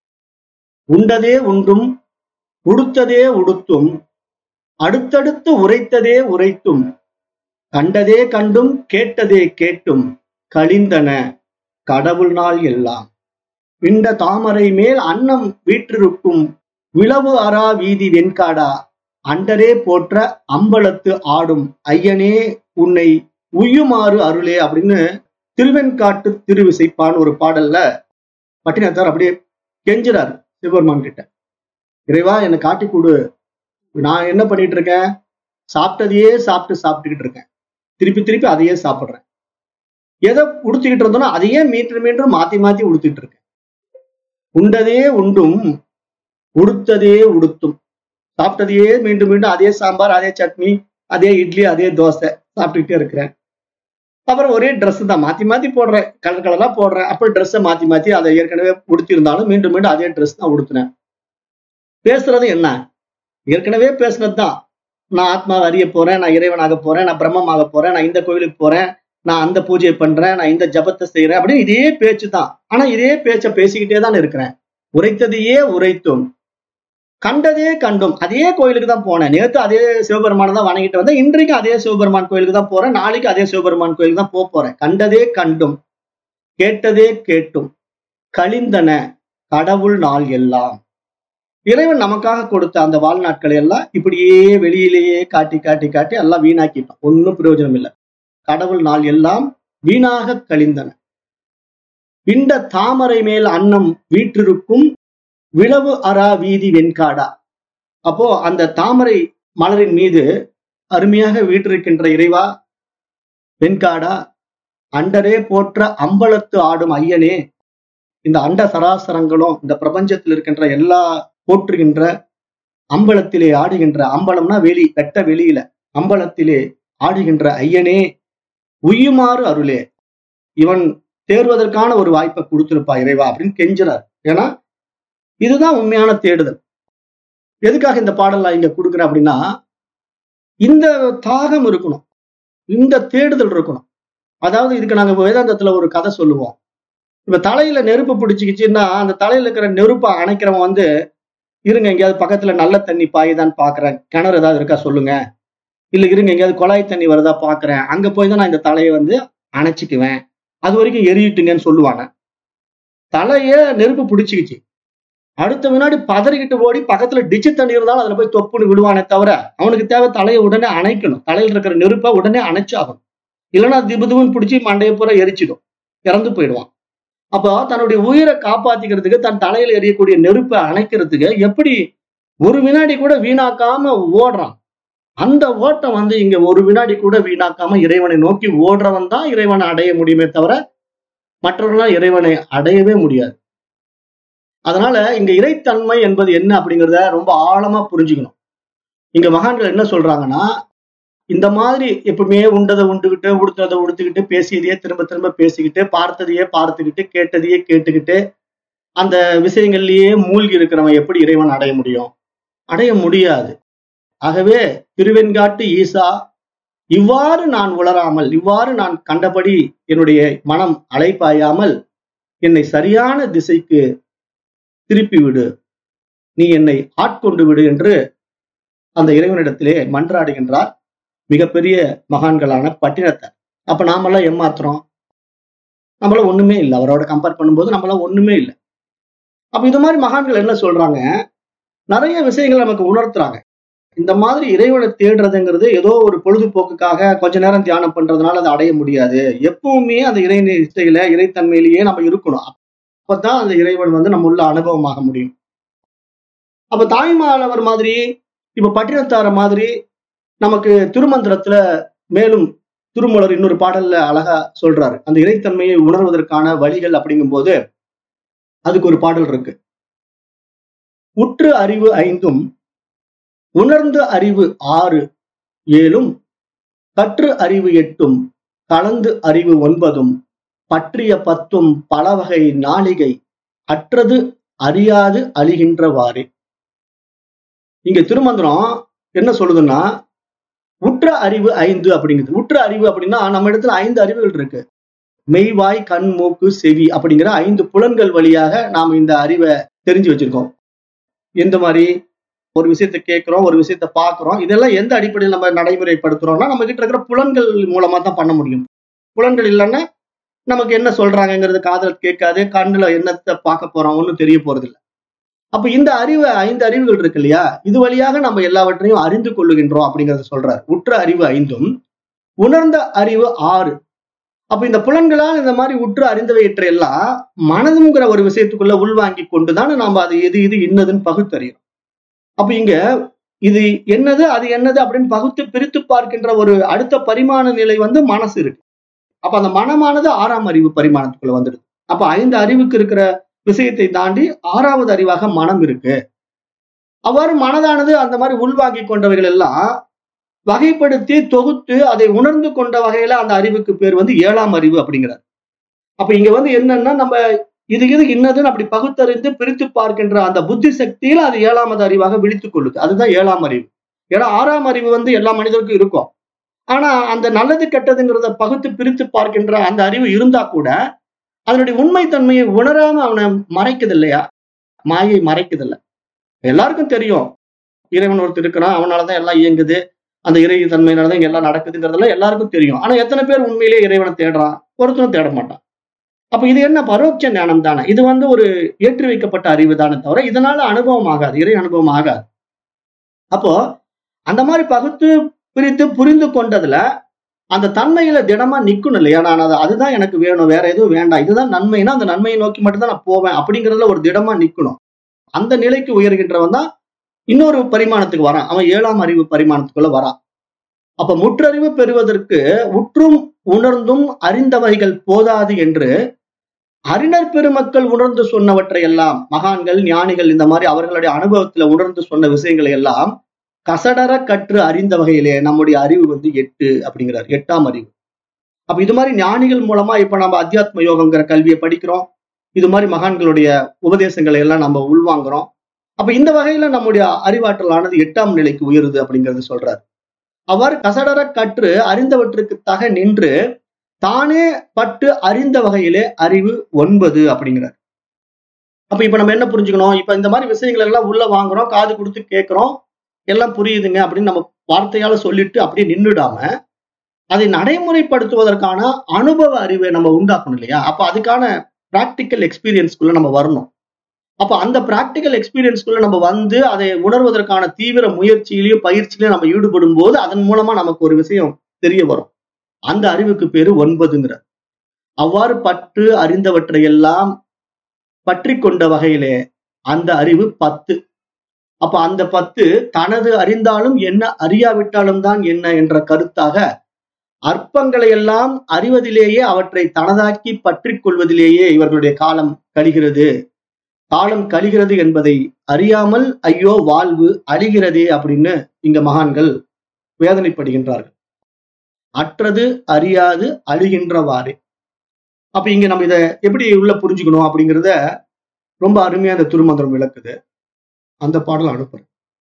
உண்டதே உண்டும் உடுத்ததே உடுத்தும் அடுத்தடுத்து உரைத்ததே உரைத்தும் கண்டதே கண்டும் கேட்டதே கேட்டும் கழிந்தன கடவுள் நாள் எல்லாம் விண்ட தாமரை மேல் அன்னம் வீற்றிருக்கும் விளவு அரா வீதி வெண்காடா அண்டரே போற்ற அம்பலத்து ஆடும் ஐயனே உன்னை உய்யுமாறு அருளே அப்படின்னு திருவெண்காட்டு திருவிசைப்பான்னு ஒரு பாடல்ல பட்டினத்தார் அப்படியே கெஞ்சுறாரு சிவபெருமான் கிட்ட இறைவா என்னை காட்டி கொடு நான் என்ன பண்ணிட்டு இருக்கேன் சாப்பிட்டதையே சாப்பிட்டு சாப்பிட்டுக்கிட்டு இருக்கேன் திருப்பி திருப்பி அதையே சாப்பிடுறேன் எதை உடுத்திக்கிட்டு இருந்தோம்னா அதையே மீண்டும் மீண்டும் மாத்தி மாத்தி உடுத்திட்டு இருக்கேன் உண்டதே உண்டும் உடுத்ததே உடுத்தும் சாப்பிட்டதையே மீண்டும் மீண்டும் அதே சாம்பார் அதே சட்னி அதே இட்லி அதே தோசை சாப்பிட்டுக்கிட்டே இருக்கிறேன் அப்புறம் ஒரே Dress தான் மாத்தி மாத்தி போடுறேன் கலர் கலரா போடுறேன் அப்புறம் ட்ரெஸ்ஸை மாத்தி மாத்தி அதை ஏற்கனவே உடுத்திருந்தாலும் மீண்டும் மீண்டும் அதே ட்ரெஸ் தான் உடுத்தினேன் பேசுறது என்ன ஏற்கனவே பேசுனது தான் நான் ஆத்மாவை அறிய போறேன் நான் இறைவனாக போறேன் நான் பிரம்மமாக போறேன் நான் இந்த கோயிலுக்கு போறேன் நான் அந்த பூஜையை பண்றேன் நான் இந்த ஜபத்தை செய்யறேன் அப்படின்னு இதே பேச்சு தான் ஆனா இதே பேச்சை பேசிக்கிட்டே தான் இருக்கிறேன் உரைத்ததையே உரைத்தும் கண்டதே கண்டும் அதே கோயிலுக்கு தான் போனேன் நேத்து அதே சிவபெருமானை தான் வணங்கிட்டு வந்தேன் இன்றைக்கு அதே சிவபெருமான் கோயிலுக்கு தான் போறேன் நாளைக்கு அதே சிவபெருமான் கோயிலுக்கு தான் போக போறேன் கண்டதே கண்டும் கேட்டதே கேட்டும் கழிந்தன கடவுள் நாள் எல்லாம் இறைவன் நமக்காக கொடுத்த அந்த வாழ்நாட்களை எல்லாம் இப்படியே வெளியிலேயே காட்டி காட்டி காட்டி எல்லாம் வீணாக்கிட்டோம் ஒன்றும் பிரயோஜனம் இல்லை கடவுள் நாள் எல்லாம் வீணாக கழிந்தன விண்ட தாமரை மேல் அன்னம் வீற்றிருக்கும் விளவு அரா வீதி வெண்காடா அப்போ அந்த தாமரை மலரின் மீது அருமையாக வீற்றிருக்கின்ற இறைவா வெண்காடா அண்டரே போற்ற அம்பலத்து ஆடும் ஐயனே இந்த அண்ட சராசரங்களும் இந்த பிரபஞ்சத்தில் இருக்கின்ற எல்லா போற்றுகின்ற அம்பலத்திலே ஆடுகின்ற அம்பலம்னா வெளி வெட்ட வெளியில அம்பலத்திலே ஆடுகின்ற ஐயனே உய்யுமாறு அருளே இவன் தேர்வதற்கான ஒரு வாய்ப்பை கொடுத்திருப்பா இறைவா அப்படின்னு கெஞ்சுறார் ஏன்னா இதுதான் உண்மையான தேடுதல் எதுக்காக இந்த பாடல் நான் இங்க கொடுக்குறேன் அப்படின்னா இந்த தாகம் இருக்கணும் இந்த தேடுதல் இருக்கணும் அதாவது இதுக்கு நாங்க வேதாந்தத்துல ஒரு கதை சொல்லுவோம் இப்ப தலையில நெருப்பு பிடிச்சிக்கிச்சுன்னா அந்த தலையில இருக்கிற நெருப்பை அணைக்கிறவன் வந்து இருங்க எங்கேயாவது பக்கத்துல நல்ல தண்ணி பாயுதான்னு பாக்குறேன் கிணறு ஏதாவது இருக்கா சொல்லுங்க இல்ல இருங்க எங்கேயாவது குழாய் தண்ணி வருதா பாக்குறேன் அங்க போய் தான் நான் இந்த தலையை வந்து அணைச்சிக்குவேன் அது வரைக்கும் எரியிட்டுங்கன்னு சொல்லுவாங்க தலைய நெருப்பு பிடிச்சிக்கிச்சு அடுத்த வினாடி பதறிக்கிட்டு ஓடி பக்கத்துல டிச்சு தண்ணி இருந்தாலும் அதுல போய் தொப்புன்னு விடுவானே தவிர அவனுக்கு தேவை தலையை உடனே அணைக்கணும் தலையில இருக்கிற நெருப்பை உடனே அணைச்சாகணும் இல்லைன்னா திபுதுவன் பிடிச்சி மண்டையை பூரா எரிச்சிடும் இறந்து போயிடுவான் அப்போ தன்னுடைய உயிரை காப்பாத்திக்கிறதுக்கு தன் தலையில எரியக்கூடிய நெருப்பை அணைக்கிறதுக்கு எப்படி ஒரு வினாடி கூட வீணாக்காம ஓடுறான் அந்த ஓட்டம் வந்து இங்க ஒரு வினாடி கூட வீணாக்காம இறைவனை நோக்கி ஓடுறவன் தான் இறைவனை அடைய முடியுமே தவிர மற்றவர்களால் இறைவனை அடையவே முடியாது அதனால இங்க இறைத்தன்மை என்பது என்ன அப்படிங்கிறத ரொம்ப ஆழமா புரிஞ்சுக்கணும் இங்க மகான்கள் என்ன சொல்றாங்கன்னா இந்த மாதிரி எப்பவுமே உண்டதை உண்டுகிட்டு உடுத்ததை உடுத்துக்கிட்டு பேசியதையே திரும்ப திரும்ப பேசிக்கிட்டு பார்த்ததையே பார்த்துக்கிட்டு கேட்டதையே கேட்டுக்கிட்டு அந்த விஷயங்கள்லயே மூழ்கி இருக்கிறவன் எப்படி இறைவன் அடைய முடியும் அடைய முடியாது ஆகவே திருவெண்காட்டு ஈசா இவ்வாறு நான் உளராமல் இவ்வாறு நான் கண்டபடி என்னுடைய மனம் அலைப்பாயாமல் என்னை சரியான திசைக்கு திருப்பி விடு நீ என்னை ஆட்கொண்டு விடு என்று அந்த இறைவனிடத்திலே மன்றாடுகின்றார் மிகப்பெரிய மகான்களான பட்டினத்தார் அப்ப நாமெல்லாம் ஏமாத்துறோம் நம்மள ஒண்ணுமே இல்லை அவரோட கம்பேர் பண்ணும்போது நம்மள ஒண்ணுமே இல்லை அப்ப இது மாதிரி மகான்கள் என்ன சொல்றாங்க நிறைய விஷயங்கள் நமக்கு உணர்த்துறாங்க இந்த மாதிரி இறைவனை தேடுறதுங்கிறது ஏதோ ஒரு பொழுதுபோக்குக்காக கொஞ்ச நேரம் தியானம் பண்றதுனால அதை அடைய முடியாது எப்பவுமே அந்த இறை இசையில இறைத்தன்மையிலேயே நம்ம இருக்கணும் அப்பதான் அந்த இறைவன் வந்து நம்ம உள்ள அனுபவமாக முடியும் அப்ப தாய்மானவர் மாதிரி இப்ப பட்டினத்தார மாதிரி நமக்கு திருமந்திரத்துல மேலும் திருமலர் இன்னொரு பாடல்ல அழகா சொல்றாரு அந்த இறைத்தன்மையை உணர்வதற்கான வழிகள் அப்படிங்கும்போது அதுக்கு ஒரு பாடல் இருக்கு உற்று அறிவு ஐந்தும் உணர்ந்து அறிவு ஆறு ஏழும் கற்று அறிவு எட்டும் கலந்து அறிவு ஒன்பதும் பற்றிய பத்தும் பலவகை நாளிகை அற்றது அறியாது அழிகின்றவாறே இங்க திருமந்திரம் என்ன சொல்லுதுன்னா உற்ற அறிவு ஐந்து அப்படிங்கிறது உற்ற அறிவு அப்படின்னா நம்ம இடத்துல ஐந்து அறிவுகள் இருக்கு மெய்வாய் கண் மூக்கு செவி அப்படிங்கிற ஐந்து புலன்கள் வழியாக நாம் இந்த அறிவை தெரிஞ்சு வச்சிருக்கோம் எந்த மாதிரி ஒரு விஷயத்தை கேட்கிறோம் ஒரு விஷயத்தை பார்க்கிறோம் இதெல்லாம் எந்த அடிப்படையில் நம்ம நடைமுறைப்படுத்துறோம்னா நம்ம கிட்ட இருக்கிற புலன்கள் மூலமா தான் பண்ண முடியும் புலன்கள் இல்லைன்னா நமக்கு என்ன சொல்றாங்கங்கிறது காதல கேட்காது கண்ணுல என்னத்தை பார்க்க போறோம் ஒன்றும் தெரிய போறது இல்லை அப்ப இந்த அறிவு ஐந்து அறிவுகள் இருக்கு இல்லையா இது வழியாக நம்ம எல்லாவற்றையும் அறிந்து கொள்ளுகின்றோம் அப்படிங்கறத சொல்றார் உற்ற அறிவு ஐந்தும் உணர்ந்த அறிவு ஆறு அப்ப இந்த புலன்களால் இந்த மாதிரி உற்று அறிந்தவையற்றை எல்லாம் மனதுங்கிற ஒரு விஷயத்துக்குள்ள உள்வாங்கி கொண்டுதான் நாம அது எது இது இன்னதுன்னு பகுத்தறியும் அப்ப இங்க இது என்னது அது என்னது அப்படின்னு பகுத்து பிரித்து பார்க்கின்ற ஒரு அடுத்த பரிமாண நிலை வந்து மனசு இருக்கு அப்ப அந்த மனமானது ஆறாம் அறிவு பரிமாணத்துக்குள்ள வந்துடுது அப்ப ஐந்து அறிவுக்கு இருக்கிற விஷயத்தை தாண்டி ஆறாவது அறிவாக மனம் இருக்கு அவ்வாறு மனதானது அந்த மாதிரி உள்வாங்கி கொண்டவைகள் எல்லாம் வகைப்படுத்தி தொகுத்து அதை உணர்ந்து கொண்ட வகையில அந்த அறிவுக்கு பேர் வந்து ஏழாம் அறிவு அப்படிங்கிறார் அப்ப இங்க வந்து என்னன்னா நம்ம இது இது இன்னதுன்னு அப்படி பகுத்தறிந்து பிரித்து பார்க்கின்ற அந்த புத்தி சக்தியில அது ஏழாமது அறிவாக விழித்துக் கொள்ளுது அதுதான் ஏழாம் அறிவு ஏன்னா ஆறாம் அறிவு வந்து எல்லா மனிதருக்கும் இருக்கும் ஆனா அந்த நல்லது கெட்டதுங்கிறத பகுத்து பிரித்து பார்க்கின்ற அந்த அறிவு இருந்தா கூட அதனுடைய உண்மைத்தன்மையை உணராம அவனை மறைக்குது இல்லையா மாயை மறைக்குது இல்ல எல்லாருக்கும் தெரியும் இறைவன் ஒருத்தர் இருக்கிறான் அவனாலதான் எல்லாம் இயங்குது அந்த இறை தன்மையினாலதான் இங்க எல்லாம் நடக்குதுங்கிறதெல்லாம் எல்லாருக்கும் தெரியும் ஆனா எத்தனை பேர் உண்மையிலேயே இறைவனை தேடுறான் ஒருத்தரும் தேட மாட்டான் அப்ப இது என்ன பரோட்ச ஞானம் தானே இது வந்து ஒரு ஏற்றி வைக்கப்பட்ட அறிவு தானே தவிர இதனால அனுபவம் ஆகாது இறை அனுபவம் ஆகாது அப்போ அந்த மாதிரி பகுத்து பிரித்து புரிந்து கொண்டதுல அந்த தன்மையில தினமா நிக்கணும் இல்லையா நான் அது அதுதான் எனக்கு வேணும் வேற எதுவும் வேண்டாம் இதுதான் நன்மைனா அந்த நன்மையை நோக்கி மட்டும்தான் நான் போவேன் அப்படிங்கிறதுல ஒரு திடமா நிக்கணும் அந்த நிலைக்கு உயர்கின்றவன் தான் இன்னொரு பரிமாணத்துக்கு வரான் அவன் ஏழாம் அறிவு பரிமாணத்துக்குள்ள வரான் அப்ப முற்றறிவு பெறுவதற்கு உற்றும் உணர்ந்தும் அறிந்தவைகள் போதாது என்று அறிஞர் பெருமக்கள் உணர்ந்து சொன்னவற்றை எல்லாம் மகான்கள் ஞானிகள் இந்த மாதிரி அவர்களுடைய அனுபவத்துல உணர்ந்து சொன்ன விஷயங்களை எல்லாம் கசடர கற்று அறிந்த வகையிலே நம்முடைய அறிவு வந்து எட்டு அப்படிங்கிறார் எட்டாம் அறிவு அப்ப இது மாதிரி ஞானிகள் மூலமா இப்ப நம்ம அத்தியாத்ம யோகங்கிற கல்வியை படிக்கிறோம் இது மாதிரி மகான்களுடைய உபதேசங்களை எல்லாம் நம்ம உள்வாங்குறோம் அப்ப இந்த வகையில நம்முடைய அறிவாற்றலானது எட்டாம் நிலைக்கு உயருது அப்படிங்கிறது சொல்றாரு அவ்வாறு கசடர கற்று அறிந்தவற்றுக்கு தக நின்று தானே பட்டு அறிந்த வகையிலே அறிவு ஒன்பது அப்படிங்கிறார் அப்ப இப்ப நம்ம என்ன புரிஞ்சுக்கணும் இப்ப இந்த மாதிரி விஷயங்கள் எல்லாம் உள்ள வாங்குறோம் காது கொடுத்து கேட்கிறோம் எல்லாம் புரியுதுங்க அப்படின்னு நம்ம வார்த்தையால சொல்லிட்டு அப்படியே நின்றுடாம அதை நடைமுறைப்படுத்துவதற்கான அனுபவ அறிவை நம்ம உண்டாக்கணும் இல்லையா அப்ப அதுக்கான பிராக்டிக்கல் எக்ஸ்பீரியன்ஸ்குள்ள நம்ம வரணும் அப்ப அந்த பிராக்டிக்கல் எக்ஸ்பீரியன்ஸ்குள்ள நம்ம வந்து அதை உணர்வதற்கான தீவிர முயற்சியிலையும் பயிற்சியிலையும் நம்ம ஈடுபடும் போது அதன் மூலமா நமக்கு ஒரு விஷயம் தெரிய வரும் அந்த அறிவுக்கு பேரு ஒன்பதுங்கிற அவ்வாறு பற்று அறிந்தவற்றை எல்லாம் பற்றி கொண்ட வகையிலே அந்த அறிவு பத்து அப்ப அந்த பத்து தனது அறிந்தாலும் என்ன அறியாவிட்டாலும் தான் என்ன என்ற கருத்தாக அற்பங்களை எல்லாம் அறிவதிலேயே அவற்றை தனதாக்கி பற்றி கொள்வதிலேயே இவர்களுடைய காலம் கழிகிறது காலம் கழிகிறது என்பதை அறியாமல் ஐயோ வாழ்வு அழிகிறதே அப்படின்னு இங்க மகான்கள் வேதனைப்படுகின்றார்கள் அற்றது அறியாது அழிகின்றவாறு அப்ப இங்க நம்ம இதை எப்படி உள்ள புரிஞ்சுக்கணும் அப்படிங்கிறத ரொம்ப அருமையா அந்த திருமந்திரம் விளக்குது அந்த பாடல் அனுப்புறேன்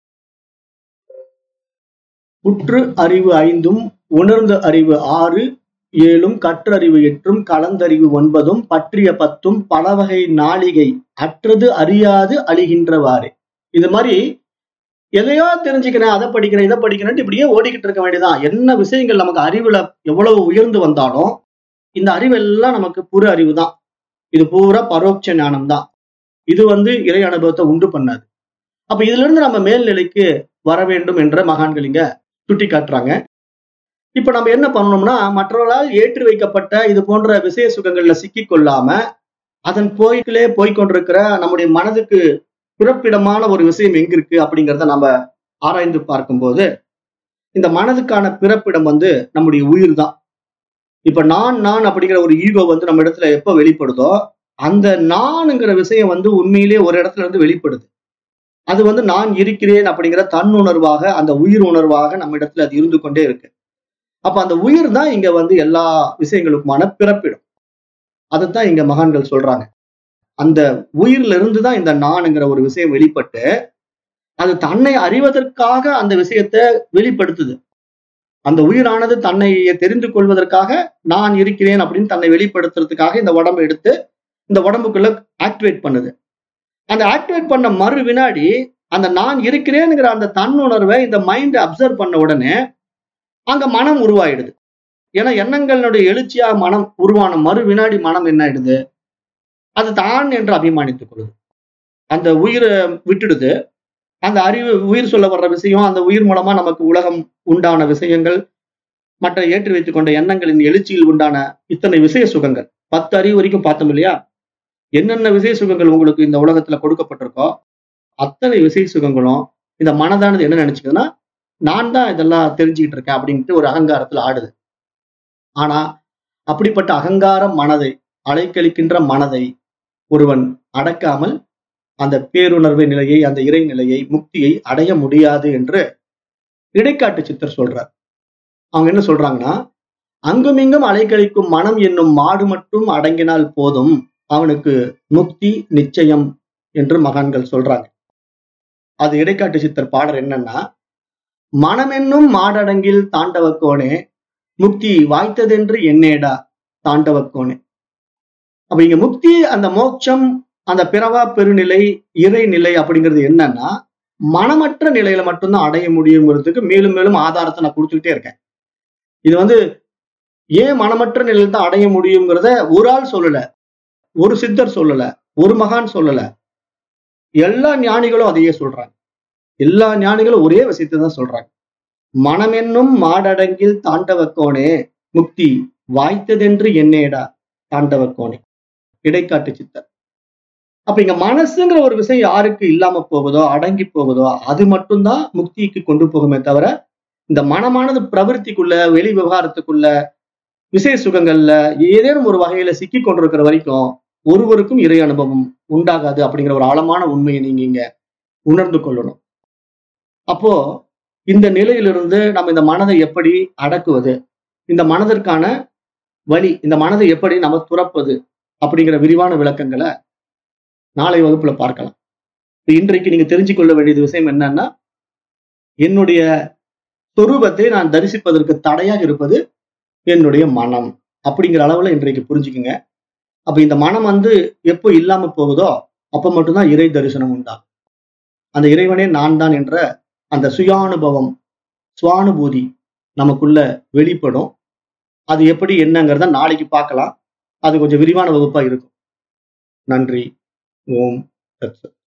உற்று அறிவு ஐந்தும் உணர்ந்த அறிவு ஆறு ஏழும் கற்றறிவு எட்டும் கலந்தறிவு ஒன்பதும் பற்றிய பத்தும் பலவகை நாளிகை அற்றது அறியாது அழிகின்றவாறு இது மாதிரி எதையோ தெரிஞ்சுக்கிறேன் அதை படிக்கிறேன் இதை படிக்கிறேன் இப்படியே ஓடிக்கிட்டு இருக்க வேண்டியதான் என்ன விஷயங்கள் நமக்கு அறிவுல எவ்வளவு உயர்ந்து வந்தாலும் இந்த அறிவெல்லாம் நமக்கு புற அறிவு தான் இது பூரா பரோட்ச ஞானம் தான் இது வந்து இறை அனுபவத்தை உண்டு பண்ணாது அப்ப இதுல இருந்து நம்ம மேல்நிலைக்கு வர வேண்டும் என்ற மகான்கள் இங்க சுட்டி காட்டுறாங்க இப்ப நம்ம என்ன பண்ணணும்னா மற்றவர்களால் ஏற்றி வைக்கப்பட்ட இது போன்ற விசய சுகங்கள்ல சிக்கி கொள்ளாம அதன் போய்களே போய்கொண்டிருக்கிற நம்முடைய மனதுக்கு பிறப்பிடமான ஒரு விஷயம் எங்க இருக்கு அப்படிங்கிறத நம்ம ஆராய்ந்து பார்க்கும்போது இந்த மனதுக்கான பிறப்பிடம் வந்து நம்முடைய உயிர் தான் இப்ப நான் நான் அப்படிங்கிற ஒரு ஈகோ வந்து நம்ம இடத்துல எப்ப வெளிப்படுதோ அந்த நான்ங்கிற விஷயம் வந்து உண்மையிலேயே ஒரு இடத்துல இருந்து வெளிப்படுது அது வந்து நான் இருக்கிறேன் அப்படிங்கிற தன் உணர்வாக அந்த உயிர் உணர்வாக நம்ம இடத்துல அது இருந்து கொண்டே இருக்கு அப்ப அந்த உயிர் தான் இங்க வந்து எல்லா விஷயங்களுக்குமான பிறப்பிடும் அதைத்தான் இங்க மகான்கள் சொல்றாங்க அந்த உயிர்ல இருந்து தான் இந்த நான்ங்கிற ஒரு விஷயம் வெளிப்பட்டு அது தன்னை அறிவதற்காக அந்த விஷயத்த வெளிப்படுத்துது அந்த உயிரானது தன்னை தெரிந்து கொள்வதற்காக நான் இருக்கிறேன் அப்படின்னு தன்னை வெளிப்படுத்துறதுக்காக இந்த உடம்பை எடுத்து இந்த உடம்புக்குள்ள ஆக்டிவேட் பண்ணுது அந்த ஆக்டிவேட் பண்ண மறு வினாடி அந்த நான் இருக்கிறேங்கிற அந்த தன்னுணர்வை இந்த மைண்ட் அப்சர்வ் பண்ண உடனே அங்க மனம் உருவாயிடுது ஏன்னா எண்ணங்களுடைய எழுச்சியா மனம் உருவான மறு வினாடி மனம் என்ன ஆயிடுது அது தான் என்று அபிமானித்துக் கொள்ளுது அந்த உயிரை விட்டுடுது அந்த அறிவு உயிர் சொல்ல வர்ற விஷயம் அந்த உயிர் மூலமா நமக்கு உலகம் உண்டான விஷயங்கள் மற்ற ஏற்றி வைத்துக் கொண்ட எண்ணங்களின் எழுச்சியில் உண்டான இத்தனை விஷய சுகங்கள் பத்து அறிவு வரைக்கும் பார்த்தோம் இல்லையா என்னென்ன விஷய சுகங்கள் உங்களுக்கு இந்த உலகத்துல கொடுக்கப்பட்டிருக்கோ அத்தனை விஷய சுகங்களும் இந்த மனதானது என்ன நினைச்சுக்குதுன்னா நான் தான் இதெல்லாம் தெரிஞ்சுக்கிட்டு இருக்கேன் அப்படின்ட்டு ஒரு அகங்காரத்துல ஆடுது ஆனா அப்படிப்பட்ட அகங்கார மனதை அலைக்கழிக்கின்ற மனதை ஒருவன் அடக்காமல் அந்த பேருணர்வு நிலையை அந்த இறை நிலையை முக்தியை அடைய முடியாது என்று இடைக்காட்டு சித்தர் சொல்றார் அவங்க என்ன சொல்றாங்கன்னா அங்குமிங்கும் அலைக்கழிக்கும் மனம் என்னும் மாடு மட்டும் அடங்கினால் போதும் அவனுக்கு முக்தி நிச்சயம் என்று மகான்கள் சொல்றாங்க அது இடைக்காட்டு சித்தர் பாடல் என்னன்னா மனமென்னும் மாடடங்கில் தாண்டவக்கோனே முக்தி வாய்த்ததென்று என்னேடா தாண்டவக்கோனே அப்ப இங்க முக்தி அந்த மோட்சம் அந்த பிறவா பெருநிலை இறைநிலை அப்படிங்கிறது என்னன்னா மனமற்ற நிலையில மட்டும்தான் அடைய முடியுங்கிறதுக்கு மேலும் மேலும் ஆதாரத்தை நான் கொடுத்துக்கிட்டே இருக்கேன் இது வந்து ஏன் மனமற்ற நிலையில தான் அடைய முடியுங்கிறத ஒரு ஆள் சொல்லல ஒரு சித்தர் சொல்லல ஒரு மகான் சொல்லல எல்லா ஞானிகளும் அதையே சொல்றாங்க எல்லா ஞானிகளும் ஒரே விஷயத்தை தான் சொல்றாங்க மனமென்னும் மாடடங்கில் தாண்டவக்கோனே முக்தி வாய்த்ததென்று என்னேடா தாண்டவக்கோனே இடைக்காட்டு சித்தர் அப்ப இங்க மனசுங்கிற ஒரு விஷயம் யாருக்கு இல்லாம போகுதோ அடங்கி போகுதோ அது மட்டும்தான் முக்திக்கு கொண்டு போகுமே தவிர இந்த மனமானது பிரவருத்திக்குள்ள வெளி விவகாரத்துக்குள்ள விசேஷ சுகங்கள்ல ஏதேனும் ஒரு வகையில சிக்கி கொண்டிருக்கிற வரைக்கும் ஒருவருக்கும் இறை அனுபவம் உண்டாகாது அப்படிங்கிற ஒரு ஆழமான உண்மையை நீங்க இங்க உணர்ந்து கொள்ளணும் அப்போ இந்த நிலையிலிருந்து நம்ம இந்த மனதை எப்படி அடக்குவது இந்த மனதிற்கான வழி இந்த மனதை எப்படி நம்ம துறப்பது அப்படிங்கிற விரிவான விளக்கங்களை நாளை வகுப்புல பார்க்கலாம் இன்றைக்கு நீங்க தெரிஞ்சு கொள்ள வேண்டியது விஷயம் என்னன்னா என்னுடைய சொரூபத்தை நான் தரிசிப்பதற்கு தடையாக இருப்பது என்னுடைய மனம் அப்படிங்கிற அளவுல இன்றைக்கு புரிஞ்சுக்குங்க அப்ப இந்த மனம் வந்து எப்போ இல்லாம போகுதோ அப்ப மட்டும்தான் இறை தரிசனம் உண்டா அந்த இறைவனே நான் தான் என்ற அந்த சுயானுபவம் சுவானுபூதி நமக்குள்ள வெளிப்படும் அது எப்படி என்னங்கிறத நாளைக்கு பார்க்கலாம் அது கொஞ்சம் விரிவான வகுப்பா இருக்கும் நன்றி ஓம் தத்சத்